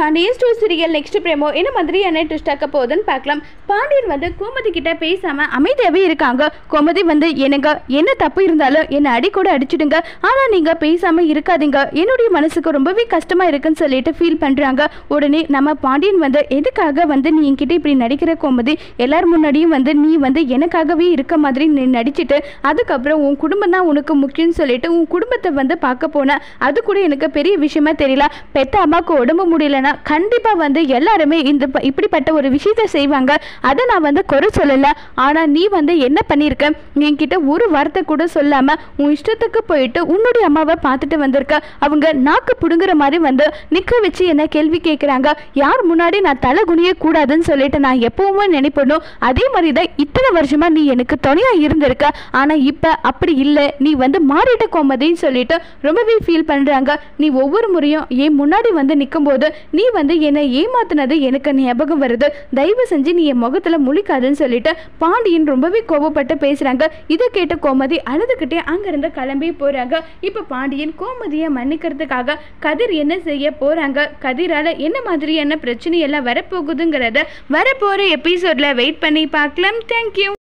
Pandian store serial next promo என்ன மாதிரியான ட்விஸ்டாக்க போகுதுன்னு பார்க்கலாம் பாண்டியன் வந்து கோமதி கிட்ட பேசாம அமைதியாவே இருக்காங்க கோமதி வந்து எனக்கு என்ன தப்பு இருந்தாலும் என்னை அடி கூட அடிச்சிடுங்க ஆனா நீங்க பேசாம இருக்காதீங்க என்னுடைய மனசுக்கு ரொம்பவே கஷ்டமா இருக்குன்னு சொல்லிட்டு ஃபீல் பண்றாங்க உடனே நம்ம பாண்டியன் வந்து எதுக்காக வந்து நீ என்கிட்ட இப்படி நடிக்கிற கோமதி எல்லார் முன்னாடியும் வந்து நீ வந்து எனக்காகவே இருக்க மாதிரி நீ நடிச்சிட்டு அதுக்கப்புறம் உன் குடும்பம் தான் உனக்கு முக்கியம்னு சொல்லிட்டு உன் குடும்பத்தை வந்து பார்க்க போன அது கூட எனக்கு பெரிய விஷயமா தெரியல பெத்த அம்மாவுக்கு உடம்பு முடியலன்னா கண்டிப்பாக வந்து எல்லாருமே இந்த ப- இப்படிப்பட்ட ஒரு விஷயத்த செய்வாங்க அதை நான் வந்து குறை சொல்லலை ஆனால் நீ வந்து என்ன பண்ணியிருக்க நீ என்கிட்ட ஒரு வார்த்தை கூட சொல்லாமல் உன் இஷ்டத்துக்கு போயிட்டு உன்னுடைய அம்மாவை பார்த்துட்டு வந்திருக்க அவங்க நாக்கு பிடுங்குற மாதிரி வந்து நிற்க வச்சு என்ன கேள்வி கேட்குறாங்க யார் முன்னாடி நான் தலை குனிய கூடாதுன்னு சொல்லிட்டு நான் எப்பவுமே நினைப்பணும் அதே மாதிரி தான் இத்தனை வருஷமா நீ எனக்கு துணையாக இருந்திருக்க ஆனால் இப்போ அப்படி இல்லை நீ வந்து மாறிட்ட கோமதின்னு சொல்லிட்டு ரொம்பவே ஃபீல் பண்ணுறாங்க நீ ஒவ்வொரு முறையும் என் முன்னாடி வந்து நிற்கும்போது நீ வந்து என்னை ஏமாத்துனது எனக்கு ஞாபகம் வருது தயவு செஞ்சு நீ என் முகத்தில் முழிக்காதுன்னு சொல்லிட்டு பாண்டியன் ரொம்பவே கோபப்பட்டு பேசுகிறாங்க இதை கேட்ட கோமதி அழுதுகிட்டே அங்கேருந்து கிளம்பி போகிறாங்க இப்போ பாண்டியன் கோமதியை மன்னிக்கிறதுக்காக கதிர் என்ன செய்ய போகிறாங்க கதிரால் என்ன மாதிரியான பிரச்சனை எல்லாம் வரப்போகுதுங்கிறத வரப்போகிற எபிசோடில் வெயிட் பண்ணி பார்க்கலாம் தேங்க்யூ